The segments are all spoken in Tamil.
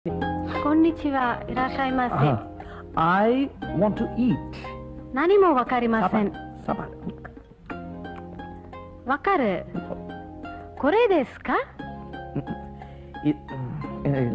こんにちは、いらっしゃいませ。 I want to eat. 何もわかりません。 サバわかる。これですかいえ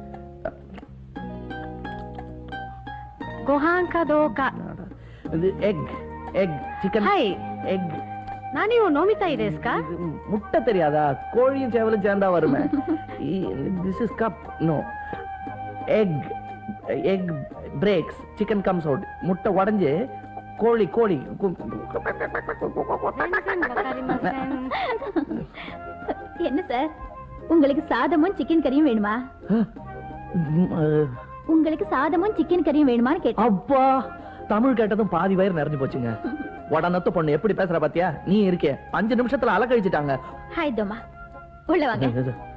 ご飯かどうか。 エッグ、エッグ、チキン。 はい。 エッグ。 何を飲みたいですか முட்டை தெரியாதா கோழியும் சேவலும் சேர்ந்தா வருமே this is cup no egg egg breaks chicken comes out முட்டை உடைஞ்சு கோழி கோழி 全然わかりません。 என்ன சார் உங்களுக்கு சாதமும் சிக்கன் கறியும் வேணுமா உங்களுக்கு சாதமும் சிக்கன் கறியும் வேணுமான்னு கேட்டேன் அப்பா தமிழ் கேட்டதும் பாதி வயிறு நிறைஞ்சு போச்சுங்க உடனத்து பொண்ணு எப்படி பேசுற பாத்தியா நீ இருக்கே அஞ்சு நிமிஷத்துல அலக்கழிச்சிட்டாங்க ஹாய் தோமா உள்ள வாங்க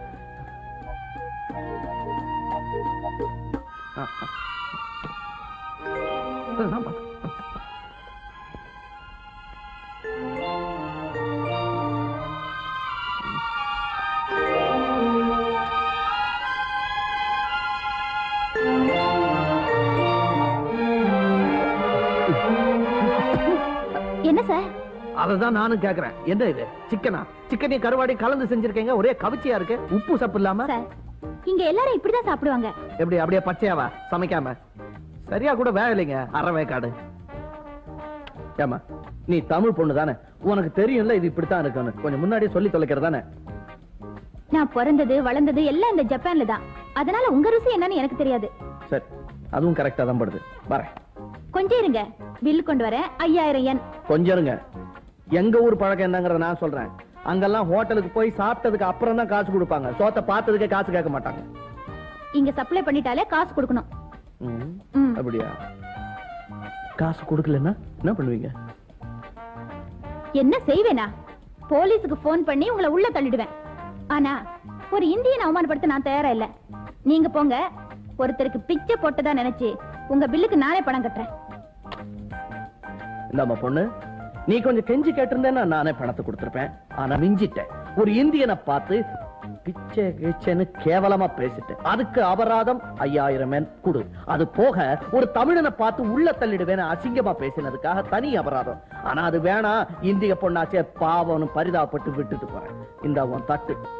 என்ன சார் அததான் நானும் கேக்குறேன் என்ன இது சிக்கனா சிக்கனையும் கருவாடி கலந்து செஞ்சிருக்கீங்க ஒரே கவிச்சியா இருக்கு உப்பு சப்பு இல்லாம சார் இங்க எல்லாரும் இப்படிதான் சாப்பிடுவாங்க எப்படி அப்படியே பச்சையாவா சமைக்காம சரியா கூட வேலை இல்லைங்க அறவேக்காடு ஏமா நீ தமிழ் பொண்ணு தானே உனக்கு தெரியும்ல இது இப்படித்தான் இருக்குன்னு கொஞ்சம் முன்னாடியே சொல்லி தொலைக்கிறது தானே நான் பிறந்தது வளர்ந்தது எல்லாம் இந்த ஜப்பான்ல தான் அதனால உங்க ருசி என்னன்னு எனக்கு தெரியாது சரி அதுவும் கரெக்டா தான் படுது வரேன் கொஞ்சம் இருங்க பில் கொண்டு வரேன் ஐயாயிரம் யென் கொஞ்சம் இருங்க எங்க ஊர் பழக்கம் என்னங்கறத நான் சொல்றேன் அங்கெல்லாம் ஹோட்டலுக்கு போய் சாப்பிட்டதுக்கு அப்புறம் தான் காசு கொடுப்பாங்க சோத்த பார்த்ததுக்கே காசு கேட்க மாட்டாங்க இங்க சப்ளை பண்ணிட்டாலே காசு கொடுக்கணும் ம், ம். அப்படியா காசு கொடுக்கலன்னா என்ன பண்ணுவீங்க என்ன செய்வேனா போலீஸுக்கு போன் பண்ணி உங்களை உள்ள தள்ளிடுவேன் ஆனா ஒரு இந்தியன் அவமானப்படுத்த நான் தயாரா இல்ல நீங்க போங்க ஒருத்தருக்கு பிச்சை போட்டதா நினைச்சு உங்க பில்லுக்கு நானே பணம் கட்டுறேன் இந்தாம்மா பொண்ணு நீ கொஞ்சம் கெஞ்சி கேட்டிருந்தேன்னா நானே பணத்தை கொடுத்திருப்பேன் ஆனா மிஞ்சிட்டேன் ஒரு இந்தியனை பார்த்து பிச்சை கிச்சைன்னு கேவலமா பேசிட்டேன் அதுக்கு அபராதம் ஐயாயிரம் மேன் கொடு அது போக ஒரு தமிழனை பார்த்து உள்ள தள்ளிடுவேன் அசிங்கமா பேசினதுக்காக தனி அபராதம் ஆனா அது வேணாம் இந்திய பொண்ணாச்சே பாவம்னு பரிதாபப்பட்டு விட்டுட்டு போறேன் இந்த உன் தட்டு